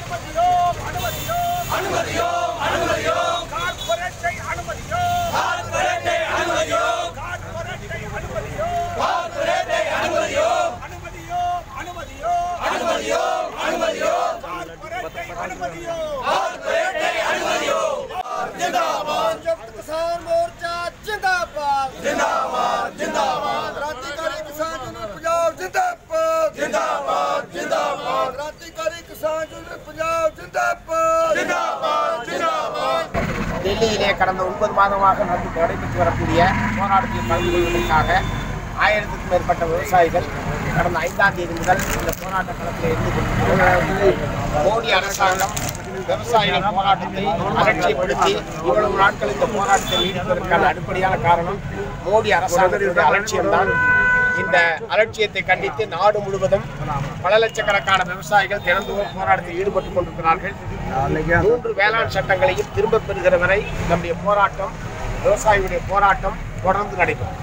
அனுமதியோம் அனுமதியோம் அனுமதியோம் அனுமதியோம் கார்ப்பரேட்டை அனுமதியோம் கார்ப்பரேட்டை அனுமதியோம் கார்ப்பரேட்டை அனுமதியோம் கார்ப்பரேட்டை அனுமதியோம் அனுமதியோம் அனுமதியோம் அனுமதியோம் அனுமதியோம் கார்ப்பரேட்டை அனுமதியோம் கார்ப்பரேட்டை அனுமதியோம் ਜਿੰਦਾਬਾਦ ਜਗਤ ਕਿਸਾਨ ਮੋਰਚਾ ਜਿੰਦਾਬਾਦ ਜਿੰਦਾਬਾਦ ਜਿੰਦਾਬਾਦ ਕ੍ਰਾਂਤੀਕਾਰੀ ਕਿਸਾਨ ਯੂਨੀਅਨ ਪੰਜਾਬ ਜਿੰਦਾਬਾਦ ਜਿੰਦਾਬਾਦ ਜਿੰਦਾਬਾਦ ਕ੍ਰਾਂਤੀਕਾਰੀ ਕਿਸਾਨ ਯੂਨੀਅਨ ਪੰਜਾਬ ਜਿੰਦਾਬਾਦ ਜਿੰਦਾਬਾਦ ਜਿੰਦਾਬਾਦ டெல்லியிலே கடந்த ஒன்பது மாதமாக நடந்து நடைபெற்று வரக்கூடிய போராட்டத்தில் கலந்து கொள்வதற்காக ஆயிரத்துக்கும் மேற்பட்ட விவசாயிகள் கடந்த ஐந்தாம் தேதி முதல் இந்த போராட்ட களத்தில் இருந்து கொண்டிருக்கிறார்கள். மோடி அரசாங்கம் விவசாயிகள் போராட்டத்தை அலட்சியப்படுத்தி இவ்வளவு நாட்கள் இந்த போராட்டத்தை நீடிப்பதற்கான அடிப்படையான காரணம் மோடி அரசாங்கத்தினுடைய அலட்சியம்தான் இந்த அலட்சியத்தை கண்டித்து நாடு முழுவதும் பல லட்சக்கணக்கான விவசாயிகள் தினந்தோறும் போராட்டத்தில் ஈடுபட்டுக் கொண்டிருக்கிறார்கள் மூன்று வேளாண் சட்டங்களையும் திரும்பப் பெறுகிற வரை நம்முடைய போராட்டம் விவசாயிகளுடைய போராட்டம் தொடர்ந்து நடைபெறும்